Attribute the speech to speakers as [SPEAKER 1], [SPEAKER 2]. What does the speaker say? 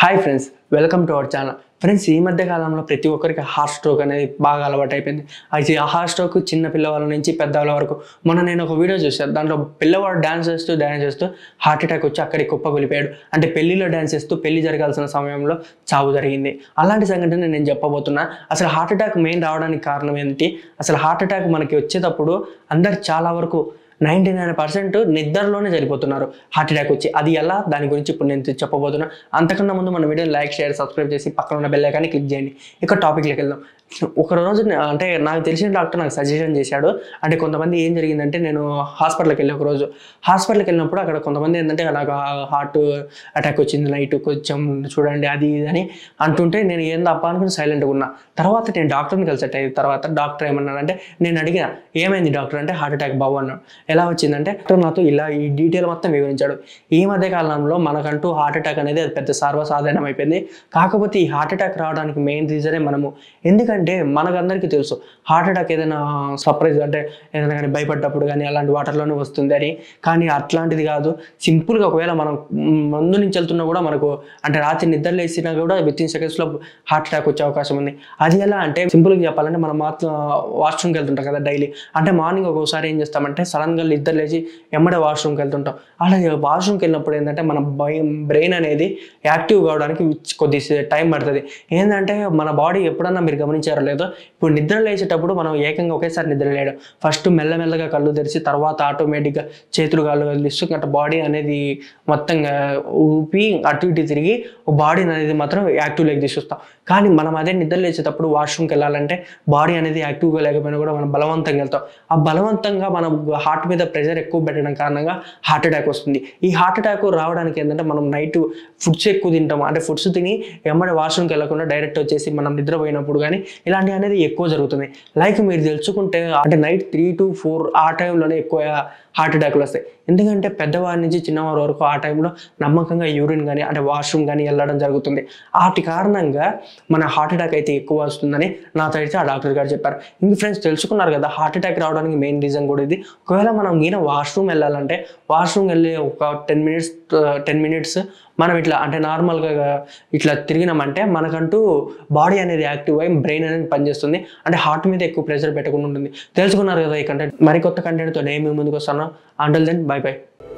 [SPEAKER 1] hi friends welcome to our channel friends ఈ మధ్య కాలంలో ప్రతి ఒక్కరికి హార్ట్ స్ట్రోక్ అనేది బాగా అలవాటు అయిపోయింది అయితే ఆ హార్ట్ స్ట్రోక్ చిన్న పిల్లవాళ్ళ నుంచి పెద్దవాళ్ళ వరకు మొన్న నేను ఒక వీడియో చూశాను దాంట్లో పిల్లవాడు డ్యాన్స్ చేస్తూ డ్యాన్స్ చేస్తూ హార్ట్ అటాక్ వచ్చి అక్కడికి కుప్పగొలిపాడు అంటే పెళ్లిలో డ్యాన్స్ చేస్తూ పెళ్లి జరగాల్సిన సమయంలో చావు జరిగింది అలాంటి సంఘటన నేను చెప్పబోతున్నా అసలు హార్ట్ అటాక్ మెయిన్ రావడానికి కారణం ఏంటి అసలు హార్ట్ అటాక్ మనకి వచ్చేటప్పుడు అందరు చాలా వరకు నైంటీ నైన్ పర్సెంట్ నిద్రలోనే చనిపోతున్నారు హార్ట్ అటాక్ వచ్చి అది ఎలా దాని గురించి ఇప్పుడు నేను చెప్పబోతున్నా అంతకన్నా ముందు మన వీడియో లైక్ షేర్ సబ్స్క్రైబ్ చేసి పక్కన ఉన్న బెల్ ఐకాన్ని క్లిక్ చేయండి ఇక టాపిక్లోకి వెళ్దాం ఒక రోజు నే- అంటే నాకు తెలిసిన డాక్టర్ నాకు సజెషన్ చేశాడు అంటే కొంతమంది ఏం జరిగిందంటే నేను హాస్పిటల్కి వెళ్ళి ఒక రోజు హాస్పిటల్కి వెళ్ళినప్పుడు అక్కడ కొంతమంది ఏంటంటే నాకు హార్ట్ అటాక్ వచ్చింది నైట్ కొంచెం చూడండి అది ఇది అని అంటుంటే నేను ఏంది అప్ప అనుకుని సైలెంట్గా ఉన్నా తర్వాత నేను డాక్టర్ని కలిసట తర్వాత డాక్టర్ ఏమన్నాడంటే నేను అడిగిన ఏమైంది డాక్టర్ అంటే హార్ట్ అటాక్ బాబు అన్నాడు ఎలా వచ్చిందంటే డాక్టర్ నాతో ఇలా ఈ డీటెయిల్ మొత్తం వివరించాడు ఈ మధ్య కాలంలో మనకంటూ హార్ట్ అటాక్ అనేది అది పెద్ద సర్వసాధారణం అయిపోయింది కాకపోతే ఈ హార్ట్ అటాక్ రావడానికి మెయిన్ రీజనే మనము ఎందుకంటే మనకందరికీ తెలుసు హార్ట్ అటాక్ ఏదైనా సర్ప్రైజ్ అంటే ఏదైనా కానీ భయపడ్డప్పుడు కానీ అలాంటి వాటర్లోనే వస్తుంది అని కానీ అట్లాంటిది కాదు సింపుల్గా ఒకవేళ మనం మ్, ముందు నుంచి వెళ్తున్నా కూడా మనకు అంటే రాత్రి నిద్ర లేసినా కూడా విత్ ఇన్ సెకండ్స్లో హార్ట్ అటాక్ వచ్చే అవకాశం ఉంది అది ఎలా అంటే సింపుల్గా చెప్పాలంటే మనం మాత్రం వాష్రూమ్కి వెళ్తుంటాం కదా డైలీ అంటే మార్నింగ్ ఒక్కోసారి ఏం చేస్తామంటే సడన్గా నిద్ర లేచి ఎమ్మడే వాష్రూమ్కి వెళ్తుంటాం అలాగే వాష్రూమ్కి వెళ్ళినప్పుడు ఏంటంటే మన బ్రెయిన్ అనేది యాక్టివ్ కావడానికి కొద్ది టైం పడుతుంది ఏంటంటే మన బాడీ ఎప్పుడన్నా మీరు గమనించారో లేదో ఇప్పుడు నిద్ర లేచేటప్పుడు మనం ఏకంగా ఒకేసారి నిద్ర లేయడం ఫస్ట్ మెల్లమెల్లగా కళ్ళు తెరిచి తర్వాత ఆటోమేటిక్గా చేతులు కాళ్ళు కదిలిస్తూ అట్లా బాడీ అనేది మొత్తంగా ఊపి అటు ఇటు తిరిగి బాడీ అనేది మాత్రం యాక్టివ్ లెగ్ తీసుకొస్తాం కానీ మనం అదే నిద్ర లేచేటప్పుడు వాష్రూమ్కి వెళ్ళాలంటే బాడీ అనేది యాక్టివ్గా లేకపోయినా కూడా మనం బలవంతంగా వెళ్తాం ఆ బలవంతంగా మనం హార్ట్ మీద ప్రెషర్ ఎక్కువ పెట్టడం కారణంగా హార్ట్ అటాక్ వస్తుంది ఈ హార్ట్ అటాక్ రావడానికి ఏంటంటే మనం నైట్ ఫుడ్స్ ఎక్కువ తింటాం అంటే ఫుడ్స్ తిని ఎమ్మడి వాష్రూమ్కి వెళ్ళకుండా డైరెక్ట్ వచ్చేసి మనం నిద్రపోయినప్పుడు కానీ ఇలాంటివి అనేది ఎక్కువ జరుగుతుంది లైక్ మీరు తెలుసుకుంటే అంటే నైట్ త్రీ టు ఫోర్ ఆ టైంలోనే ఎక్కువ హార్ట్ అటాక్లు వస్తాయి ఎందుకంటే పెద్దవారి నుంచి చిన్నవారి వరకు ఆ టైంలో నమ్మకంగా యూరిన్ కానీ అంటే వాష్రూమ్ కానీ వెళ్ళడం జరుగుతుంది వాటి కారణంగా మన హార్ట్ అటాక్ అయితే ఎక్కువ వస్తుందని నాతో అయితే ఆ డాక్టర్ గారు చెప్పారు ఇంక ఫ్రెండ్స్ తెలుసుకున్నారు కదా హార్ట్ అటాక్ రావడానికి మెయిన్ రీజన్ కూడా ఇది ఒకవేళ మనం ఈయన వాష్రూమ్ వెళ్ళాలంటే వాష్రూమ్ వెళ్ళి ఒక టెన్ మినిట్స్ టెన్ మినిట్స్ మనం ఇట్లా అంటే నార్మల్గా ఇట్లా తిరిగినామంటే మనకంటూ బాడీ అనేది యాక్టివ్ అయ్యి బ్రెయిన్ అనేది పనిచేస్తుంది అంటే హార్ట్ మీద ఎక్కువ ప్రెషర్ పెట్టకుండా ఉంటుంది తెలుసుకున్నారు కదా ఈ కంటెంట్ మరికొత్త కంటెంట్తో నేను మీ ముందుకు వస్తాను అండల్ దెన్ బై బై